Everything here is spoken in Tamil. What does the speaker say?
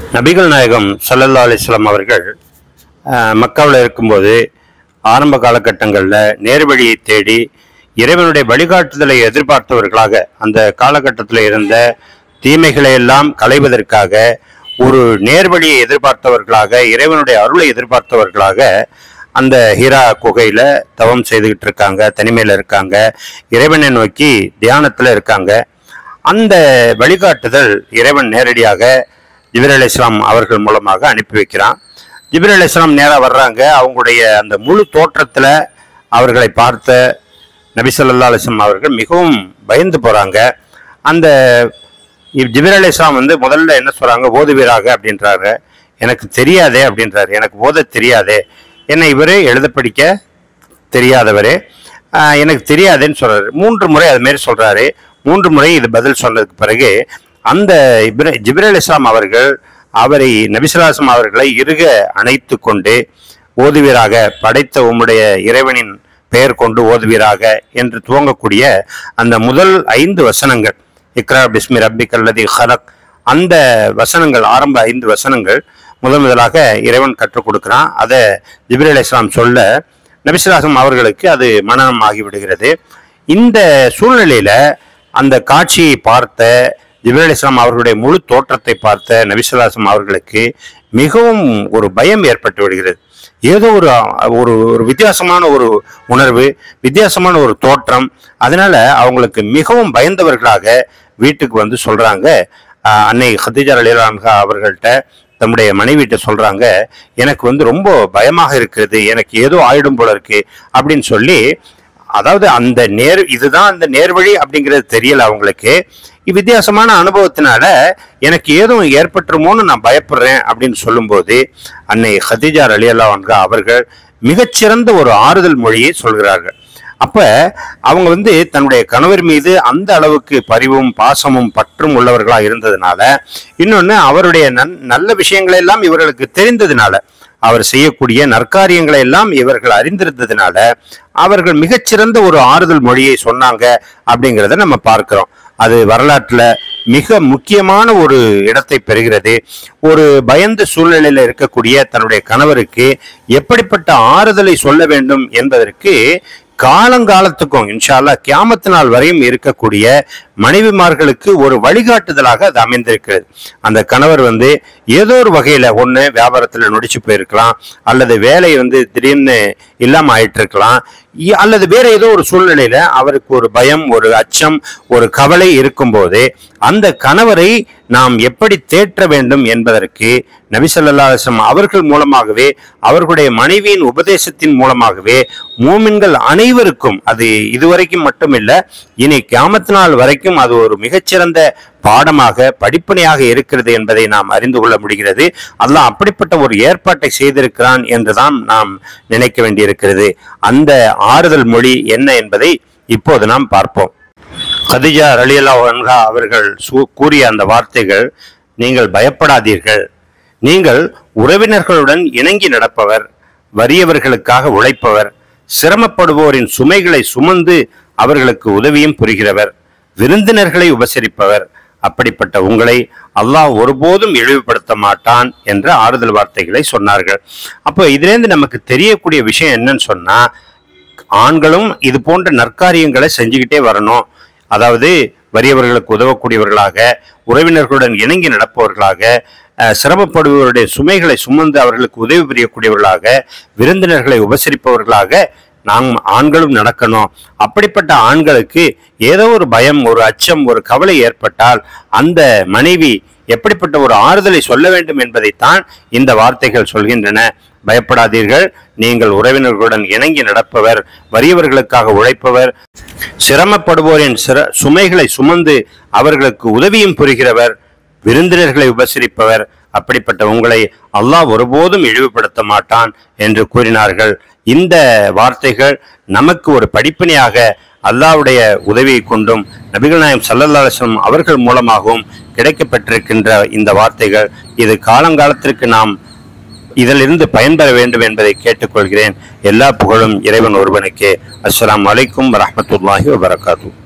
நபிகள் நாயகம் ஸல்லல்லாஹு அலைஹி வஸல்லம் அவர்கள் அஹ், மக்காவில் இருக்கும்போது ஆரம்ப காலகட்டங்களில் நேர்வழியை தேடி இறைவனுடைய வழிகாட்டுதலை எதிர்பார்த்தவர்களாக அந்த காலகட்டத்தில் இருந்த தீமைகளை எல்லாம் களைவதற்காக ஒரு நேர்வழியை எதிர்பார்த்தவர்களாக இறைவனுடைய அருளை எதிர்பார்த்தவர்களாக அந்த ஹீரா குகையில தவம் செய்துகிட்டு இருக்காங்க தனிமையில இருக்காங்க இறைவனை நோக்கி தியானத்துல இருக்காங்க அந்த வழிகாட்டுதல் இறைவன் நேரடியாக ஜிபிர் அலி இஸ்லாம் அவர்கள் மூலமாக அனுப்பி வைக்கிறான் ஜிபிர் அலி இஸ்லாம் நேராக வர்றாங்க அவங்களுடைய அந்த முழு தோற்றத்தில் அவர்களை பார்த்த நபி ஸல்லல்லாஹு அலைஹி வஸல்லம் அவர்கள் மிகவும் பயந்து போகிறாங்க அந்த இவ் ஜிபிர் அலி இஸ்லாம் வந்து முதல்ல என்ன சொல்கிறாங்க ஓதுவீராக அப்படின்றாரு எனக்கு தெரியாதே அப்படின்றாரு எனக்கு ஓத தெரியாதே என்ன இவரே எழுத படிக்க தெரியாதவரே ஆஹ் எனக்கு தெரியாதுன்னு சொல்றாரு மூன்று முறை அது மாதிரி சொல்றாரு மூன்று முறை இது பதில் சொன்னதுக்கு பிறகு அந்த இப்ர ஜிப்ரேல் இஸ்லாம் அவர்கள் அவரை நபிசுலாசம் அவர்களை இறுக அணைத்து கொண்டு ஓதுவீராக படைத்த உம்முடைய இறைவனின் பெயர் கொண்டு ஓதுவீராக என்று துவங்கக்கூடிய அந்த முதல் ஐந்து வசனங்கள் இக்ரா பிஸ்மி ரப்பி கல்லதி ஹலக் அந்த வசனங்கள் ஆரம்ப ஐந்து வசனங்கள் முதன் முதலாக இறைவன் கற்றுக் கொடுக்கிறான் அதை ஜிப்ரேல் இஸ்லாம் சொல்ல நபிசுலாசம் அவர்களுக்கு அது மனநம் ஆகிவிடுகிறது இந்த சூழ்நிலையில அந்த காட்சியை பார்த்த ஜிப்ரேல் இஸ்லாம் அவர்களுடைய முழு தோற்றத்தை பார்த்த நபிசுலாசம் அவர்களுக்கு மிகவும் ஒரு பயம் ஏற்பட்டு விடுகிறது ஏதோ ஒரு ஒரு ஒரு வித்தியாசமான ஒரு உணர்வு வித்தியாசமான ஒரு தோற்றம் அதனால அவங்களுக்கு மிகவும் பயந்தவர்களாக வீட்டுக்கு வந்து சொல்றாங்க ஆஹ் அன்னை ஹத்திஜா அலிலான்ஹா அவர்கள்ட்ட தம்முடைய மனைவிட்ட சொல்றாங்க எனக்கு வந்து ரொம்ப பயமாக இருக்கிறது எனக்கு ஏதோ ஆயிடும் போல இருக்கு அப்படின்னு சொல்லி அதாவது அந்த நேர் இதுதான் அந்த நேர்வழி அப்படிங்கிறது தெரியல அவங்களுக்கு வித்தியாசமான அனுபவத்தினால எனக்கு ஏதும் ஏற்பட்டுருமோன்னு நான் பயப்படுறேன் அப்படின்னு சொல்லும்போது அன்னை ஹதிஜா அலி அல்லா அவர்கள் மிகச்சிறந்த ஒரு ஆறுதல் மொழியை சொல்கிறார்கள் அப்ப அவங்க வந்து தன்னுடைய கணவர் மீது அந்த அளவுக்கு பரிவும் பாசமும் பற்றும் உள்ளவர்களா இருந்ததுனால இன்னொன்னு அவருடைய நன்- நல்ல விஷயங்களை எல்லாம் இவர்களுக்கு தெரிந்ததுனால அவர் செய்யக்கூடிய நற்காரியங்களை எல்லாம் இவர்கள் அறிந்திருந்ததுனால அவர்கள் மிகச்சிறந்த ஒரு ஆறுதல் மொழியை சொன்னாங்க அப்படிங்கிறத நம்ம பார்க்கிறோம் அது வரலாற்றுல மிக முக்கியமான ஒரு இடத்தை பெறுகிறது ஒரு பயந்த சூழ்நிலையில இருக்கக்கூடிய தன்னுடைய கணவருக்கு எப்படிப்பட்ட ஆறுதலை சொல்ல வேண்டும் என்பதற்கு காலங்காலத்துக்கும் இன்ஷால்லா கியாமத்து நாள் வரையும் இருக்கக்கூடிய மனைவிமார்களுக்கு ஒரு வழிகாட்டுதலாக அது அமைந்திருக்கிறது அந்த கணவர் வந்து ஏதோ ஒரு வகையில ஒண்ணு வியாபாரத்துல நொடிச்சு போயிருக்கலாம் அல்லது வேலை வந்து திடீர்னு இல்லாம ஆயிட்டு இருக்கலாம் இ- அல்லது வேற ஏதோ ஒரு சூழ்நிலையில அவருக்கு ஒரு பயம் ஒரு அச்சம் ஒரு கவலை இருக்கும்போது அந்த கணவரை நாம் எப்படி தேற்ற வேண்டும் என்பதற்கு நபி ஸல்லல்லாஹு அலைஹி வஸல்லம் அவர்கள் மூலமாகவே அவர்களுடைய மனைவியின் உபதேசத்தின் மூலமாகவே மூமின்கள் அனைவருக்கும் அது இதுவரைக்கும் மட்டுமில்ல இனி கியாமத் நாள் வரைக்கும் அது ஒரு மிகச்சிறந்த பாடமாக படிப்பனையாக இருக்கிறது என்பதை நாம் அறிந்து கொள்ள முடிகிறது அல்லாஹ் அப்படிப்பட்ட ஒரு ஏற்பாட்டை செய்திருக்கிறான் என்றுதான் நாம் நினைக்க வேண்டியிருக்கிறது அந்த ஆறுதல் மொழி என்ன என்பதை இப்போது நாம் பார்ப்போம் கதிஜா ரலியல்லா அன்ஹா அவர்கள் சூ- கூறிய அந்த வார்த்தைகள் நீங்கள் பயப்படாதீர்கள் நீங்கள் உறவினர்களுடன் இணங்கி நடப்பவர் வறியவர்களுக்காக உழைப்பவர் சிரமப்படுவோரின் சுமைகளை சுமந்து அவர்களுக்கு உதவியும் புரிகிறவர் விருந்தினர்களை உபசரிப்பவர் அப்படிப்பட்ட உங்களை அல்லாஹ் ஒருபோதும் இழிவுபடுத்த மாட்டான் என்ற ஆறுதல் வார்த்தைகளை சொன்னார்கள் அப்போ இதிலேருந்து நமக்கு தெரியக்கூடிய விஷயம் என்னன்னு சொன்னா ஆண்களும் இது போன்ற நற்காரியங்களை செஞ்சுக்கிட்டே வரணும் அதாவது வறியவர்களுக்கு உதவக்கூடியவர்களாக உறவினர்களுடன் இணங்கி நடப்பவர்களாக அஹ், சிரமப்படுபவருடைய சுமைகளை சுமந்து அவர்களுக்கு உதவி புரியக்கூடியவர்களாக விருந்தினர்களை உபசரிப்பவர்களாக நாம் ஆண்களும் நடக்கணும் அப்படிப்பட்ட ஆண்களுக்கு ஏதோ ஒரு பயம் ஒரு அச்சம் ஒரு கவலை ஏற்பட்டால் அந்த மனைவி எப்படிப்பட்ட ஒரு ஆறுதலை சொல்ல வேண்டும் என்பதைத்தான் இந்த வார்த்தைகள் சொல்கின்றன பயப்படாதீர்கள் நீங்கள் உறவினர்களுடன் இணங்கி நடப்பவர் வறியவர்களுக்காக உழைப்பவர் சிரமப்படுவோரின் சிர சுமைகளை சுமந்து அவர்களுக்கு உதவியும் புரிகிறவர் விருந்தினர்களை உபசரிப்பவர் அப்படிப்பட்ட உங்களை அல்லாஹ் ஒருபோதும் இழிவுபடுத்த மாட்டான் என்று கூறினார்கள் இந்த வார்த்தைகள் நமக்கு ஒரு படிப்பினையாக அல்லாஹ்வுடைய உதவியை கொண்டும் நபிகள் நாயம் சல்லல்லா அலிஸ்லாம் அவர்கள் மூலமாகவும் கிடைக்கப்பட்டிருக்கின்ற இந்த வார்த்தைகள் இது காலங்காலத்திற்கு நாம் இதிலிருந்து பயன்பெற வேண்டும் என்பதை கேட்டுக்கொள்கிறேன் எல்லா புகழும் இறைவன் ஒருவனுக்கே அஸ்ஸலாமு அலைக்கும் வரஹ்மத்துல்லாஹி வபரகாத்து